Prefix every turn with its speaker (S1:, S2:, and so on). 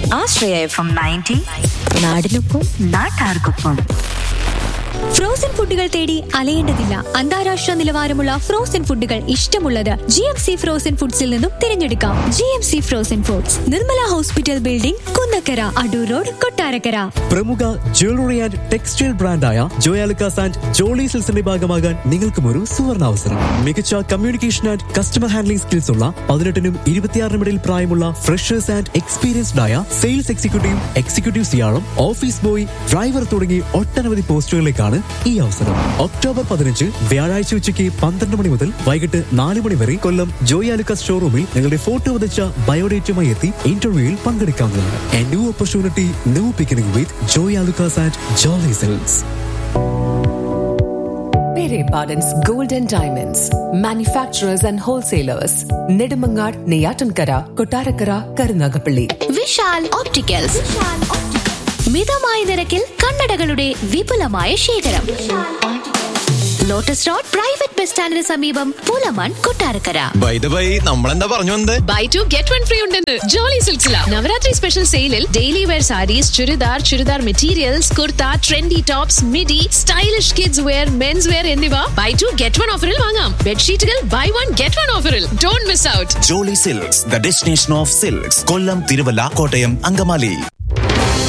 S1: ആശ്രയ F M ninety
S2: നാടിനൊപ്പം
S1: നാട്ടാർക്കൊപ്പം
S2: frozen ഫുഡുകൾ തേടി അലയേണ്ടതില്ല അന്താരാഷ്ട്ര നിലവാരമുള്ള ഫ്രോസൺ ഫുഡുകൾ ഇഷ്ടമുള്ളത് ജി എം സി ഫ്രോസൺ ഫുഡ്സിൽ നിന്നും തിരഞ്ഞെടുക്കാം G M C frozen foods Nirmala hospital building Kunnakkara Adoor road Kottarakkara
S3: പ്രമുഖ ജ്വല്ലറി ആൻഡ് ടെക്സ്റ്റൈൽ ബ്രാൻഡായ ജോയാലുക്കാസ് ആൻഡ് ജോളി സിൽസിന്റെ ഭാഗമാകാൻ നിങ്ങൾക്കും ഒരു സുവർണാവസരം മികച്ച communication and customer handling skills ഉള്ള പതിനെട്ടിനും ഇരുപത്തിയാറിനും ഇടയിൽ പ്രായമുള്ള ഫ്രഷേഴ്സ് ആൻഡ് എക്സ്പീരിയൻസ്ഡ് ആയ സെയിൽസ് എക്സിക്യൂട്ടീവ് എക്സിക്യൂട്ടീവ് സിയാളും ഓഫീസ് ബോയ് ഡ്രൈവർ തുടങ്ങി ഒട്ടനവധി പോസ്റ്റുകളിലേക്കാണ് ഈ അവസരം ഒക്ടോബർ പതിനഞ്ച് വ്യാഴാഴ്ച ഉച്ചയ്ക്ക് പന്ത്രണ്ട് മണി മുതൽ വൈകിട്ട് നാല് മണി വരെ കൊല്ലം ജോയാലുക്കാസ് ഷോറൂമിൽ നിങ്ങളുടെ ഫോട്ടോ വധിച്ച ബയോഡേറ്റുമായി എത്തി ഇന്റർവ്യൂവിൽ പങ്കെടുക്കാവുന്നതാണ് a new opportunity new beginning with Joyalukkas and Jolly Silks
S4: Pere Pardon's Gold and Diamonds, manufacturers and wholesalers, Nedumangad, Neyatankara, Kotarakara, Karunagapalli.
S2: Vishal opticals മിതമായ നിരക്കിൽ കണ്ണടകളുടെ വിപുലമായ ശേഖരം ലോട്ടസ് റോഡ് പ്രൈവറ്റ് ബസ് സ്റ്റാൻഡിന് സമീപം Pulamon Kottarakkara
S5: by the by നമ്മളെന്താ പറഞ്ഞു വന്നത്
S6: buy two get one free ഉണ്ടെന്ന് ജോളി സിൽസില നവരാത്രി സ്പെഷ്യൽ സെയിലിൽ daily wear saris churidar churidar materials kurta trendy tops midi stylish kids wear men's wear എന്നിവ ബൈ ടു ഗെറ്റ് വൺ ഓഫറിൽ വാങ്ങാം ബെഡ്ഷീറ്റുകൾ ബൈ വൺ ഗെറ്റ് വൺ ഓഫറിൽ don't miss out
S5: Jolly Silks the destination of silks Kollam Thiruvalla Kottayam Angamaly